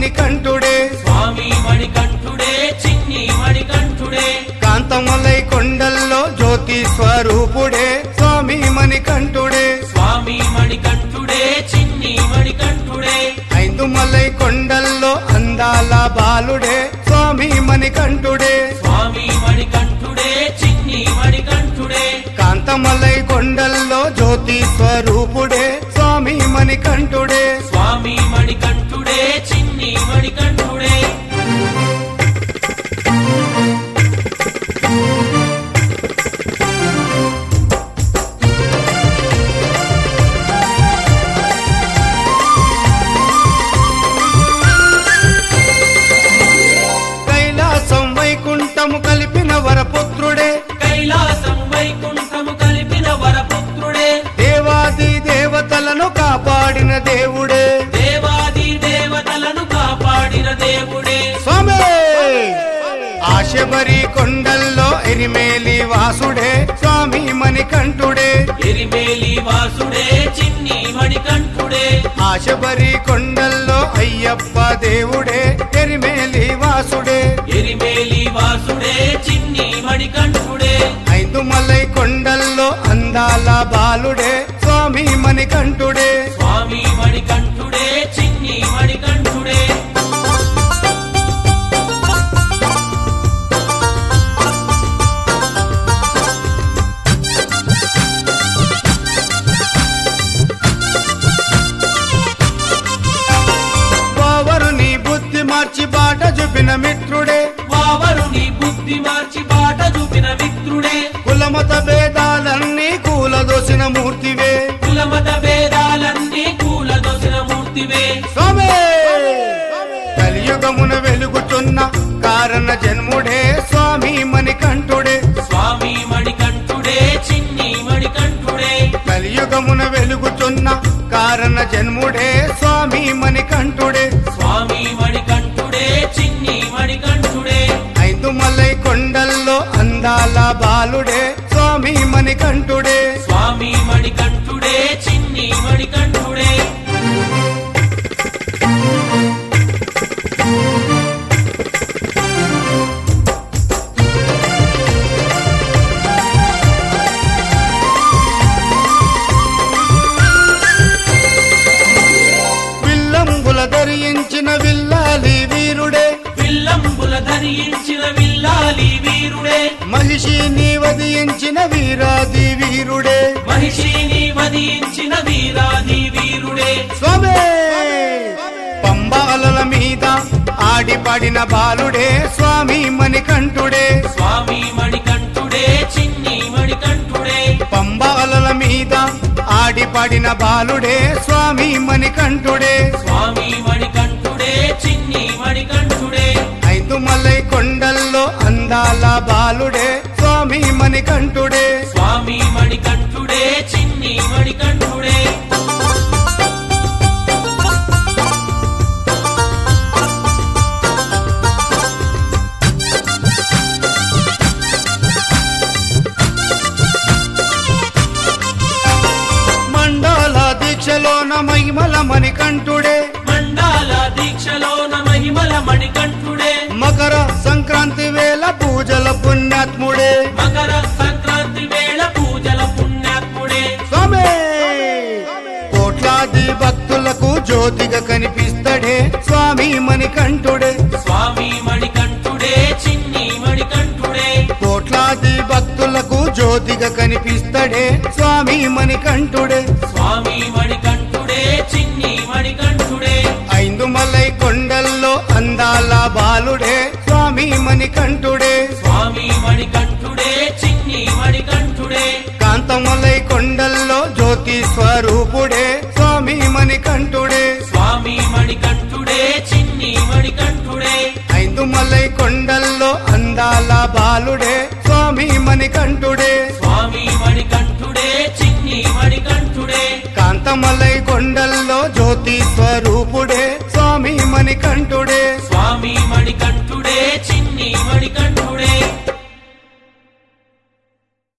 మణికంఠుడే స్వామి మణికంఠుడే చిన్ని మణికంఠుడే కాంతమలై కొండల్లో జ్యోతి స్వరూపుడే స్వామి మణికంఠుడే స్వామి మణికంఠుడే చిన్ని మణికంఠుడే ఐదుమలై కొండల్లో అందాల బాలుడే స్వామి మణికంఠుడే స్వామి మణికంఠుడే చిన్ని మణికంఠుడే కాంతమలై కొండల్లో జ్యోతి స్వరూపుడే స్వామి మణికంఠుడే స్వామి మణికంఠుడే చిన్ని మణికంఠుడే కైలాసం వైకుంఠము కలిపిన వరపుత్రుడే కైలాసం వైకుంఠము కలిపిన వరపుత్రుడే దేవాది దేవతలను కాపాడిన దేవుడే దేవాది దేవతలను కాపాడిన దేవుడే స్వామి ఆశబరి కొండల్లో ఎరిమేలి వాసుడే స్వామి మణికంఠుడే ఎరిమేలి వాసుడే చిన్ని మణికంఠుడే ఆశబరి కొండల్లో అయ్యప్ప దేవుడే ఎరిమేలి వాసుడే ఎరిమేలి వాసుడే చిన్ని మణికంఠుడే ఐదుమలై కొండల్లో అందాల బాలుడే స్వామి మణికంఠుడే స్వామి మణికంఠుడే చిన్ని మణికంఠుడే వావరుని బుద్ధి మార్చి బాట చూపిన మిత్రుడే వావరుని బుద్ధి మార్చి బాట చూపిన మిత్రుడే కులమత భేదాలన్నీ కూలదోసిన మూర్తివే కులమత భేదాలన్నీ కూలదొసిన మూర్తివే స్వామి కలియుగమున వెలుగుచున్న కారణ జన్ముడే స్వామి మణికంఠుడే స్వామి మణికంఠుడే చిన్ని మణికంఠుడే కలియుగమున వెలుగుచున్న కారణ జన్ముడే స్వామి మణికంఠుడే స్వామి మణికంఠుడే చిన్ని మణికంఠుడే ఐదుమలై కొండల్లో అందాల బాలుడే స్వామి మణికంఠుడే స్వామి మణికంఠుడే చిన్ని మణికంఠుడే విల్లంబుల ధరించిన విల్లాలి వీరుడే విల్లంబుల ధరించిన విల్లాలి వీరుడే మహిషిని వధించిన వీరాది వీరుడే మహిషిని వధించిన వీరాది వీరుడే స్వామి పంబాలల మీద ఆడిపడిన బాలుడే స్వామి మణికంఠుడే స్వామి మణికంఠుడే చిన్ని మణికంఠుడే పంబాలల మీద ఆడిపడిన బాలుడే స్వామి మణికంఠుడే స్వామి మణికంఠుడే చిన్ని మణికంఠుడే ఐదుమలై కొండల్లో అందాల బాలుడే స్వామి మణికంఠుడే స్వామి మణికంఠుడే చిన్ని మణికంఠుడే మండల దీక్షలోన మహిమల మణికంఠుడే మండాల దీక్షలోన మహిమల మణికంఠుడే మకర సంక్రాంతి వేళ పూజల పుణ్యాత్ముడే మకర సంక్రాంతి వేళ పూజల పుణ్యాత్ముడే స్వామి కోట్లాది భక్తులకు జ్యోతిగా కనిపిస్తడే స్వామి మణికంఠుడే స్వామి మణికంఠుడే చిన్ని మణికంఠుడే కోట్లాది భక్తులకు జ్యోతిగా కనిపిస్తడే స్వామి మణికంఠుడే స్వామి మణికంఠుడే చిన్ని మణికంఠుడే ఐదుమలై కొండల్లో అందాల బాలుడే స్వామి మణికంఠుడే స్వామి మణికంఠుడే చిన్ని మణికంఠుడే కాంతమలై కొండల్లో జ్యోతి స్వరూపుడే స్వామి మణికంఠుడే స్వామి మణికంఠుడే చిన్ని మణికంఠుడే ఐదుమలై కొండల్లో అందాల బాలుడే స్వామి మణికంఠుడే స్వామి మణికంఠుడే చిన్ని మణికంఠుడే కాంతమలై కొండల్లో జ్యోతి స్వరూపుడే స్వామి మణికంఠుడే స్వామి మణికంఠుడే చిన్ని మణికంఠుడే